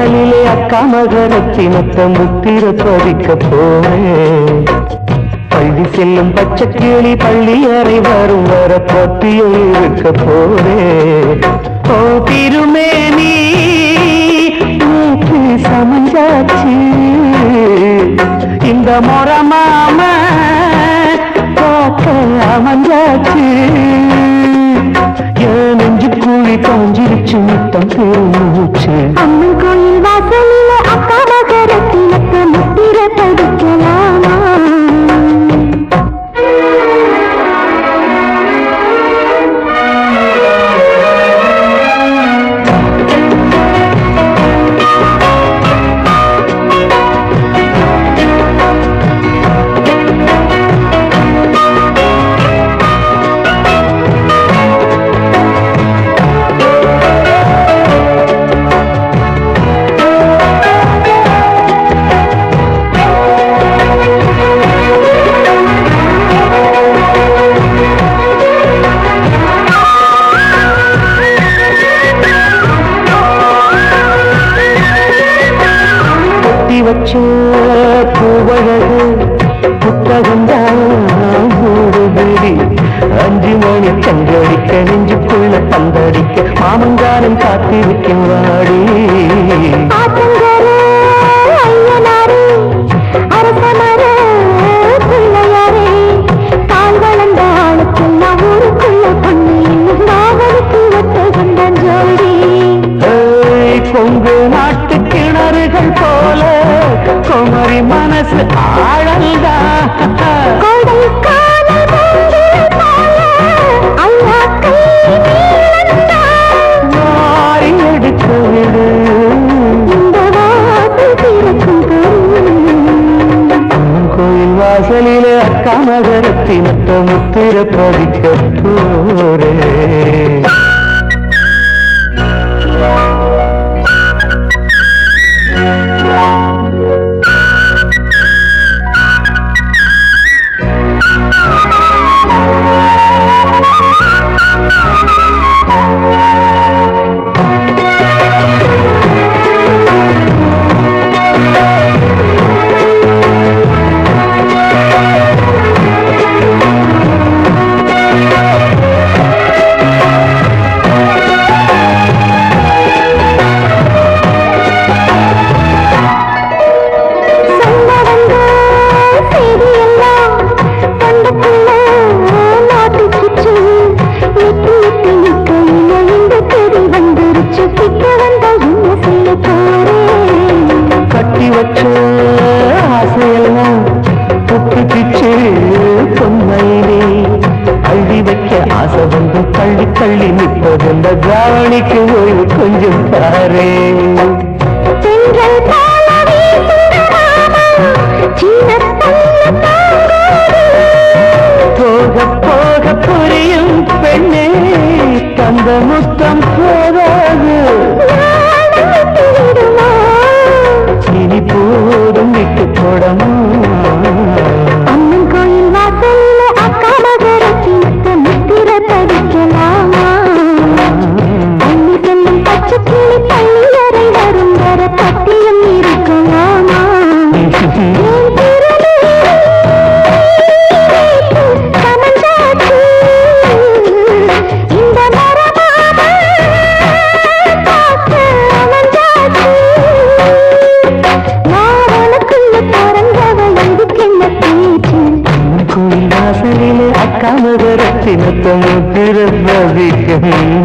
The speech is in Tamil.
வாசலிலே அக்கா மகரத்தினத்தை முத்திர பதிக்க போனேன் பள்ளி செல்லும் பச்சை கிளி பள்ளி அறை வரும் வர பொத்தியில் இருக்க போறேன் ஓ திருமேனி மூக்கு சமஞ்சாச்சு இந்த முறமாம பார்க்க அமைஞ்சாச்சு என் நெஞ்சு கூலி காஞ்சிருச்சு முத்தம் பெருமூச்சு அம்மன் கோயில் வாசலில அக்கா மகரத்தினத்தை முத்திர பதிக்கலாமா கொத்தி வச்ச பூவழகு புத்தகம்தான் மூடுபடி அஞ்சு மணி கண்டடிக்க நெஞ்சுக்குள்ள பந்தடிக்க மாமங்காரன் காத்திருக்கும் வாடி ஆத்தங்கர ஐயனாரே அரசமர பிள்ளையாரே கால் வளர்ந்த ஆளுக்கெல்லாம் ஊருக்குள்ள பொண்ணு இன்னும் நாவலுக்கு ஒத்த கொண்டான் ஜோடி ஏய், கொங்கு நாட்டு கிணறுகள் போல குமரி மனசு ஆழல்தா கோடை காலம் மங்கில் போல ஐயா கை நீளந்தான். மாறி எடுக்க விடு இந்த வாசல் திறக்கும் தரும். அம்மன் கோயில் வாசலிலே அக்கா நகரத்தினத்த முத்திர பதிக்க போரே சொல்ல வந்த செய்தியெல்லாம் தொண்டைக்குள்ள மாட்டிக்கிச்சு. எட்டி எட்டி நிக்கையில இந்த தெரி வந்துருச்சு. கிட்ட வந்தா என்ன செய்ய போறேன்? கட்டி வச்ச ஆசையெல்லாம் புட்டுக்கிச்சு பொன்மையிலே அள்ளி வைக்க ஆசை வந்து தள்ளி தள்ளி நிற்பது இந்த தாவணிக்கு ஓய்வு கொஞ்சம் பாரு தென்றல் போல வீசுற மாமா, சின்னப் பொண்ணு தாங்காது. போக போக புரியும் பெண்ணே தந்த முத்தம் போதாது நாணம் திருடுமா? இனி போதும் விட்டு போடமா அம்மன் கோயில் வாசல்ல அக்கா மகரத்தினத்தை முத்திர பதிக்கலாமா பள்ளி செல்லும் பச்சை கிளி பள்ளி அறை வரும் வர பத்தியம் இருக்கலாமா என் திருநீருக்கு சமஞ்சாச்சு. இந்த மரமாம பார்க்க அமைஞ்சாச்சு. நான் உனக்குள்ள பிறந்தவ இதுக்கென்ன பேச்சு கோயில் வாசலிலே அக்கா மகரத்தினத்த முத்திர பதிக்கும்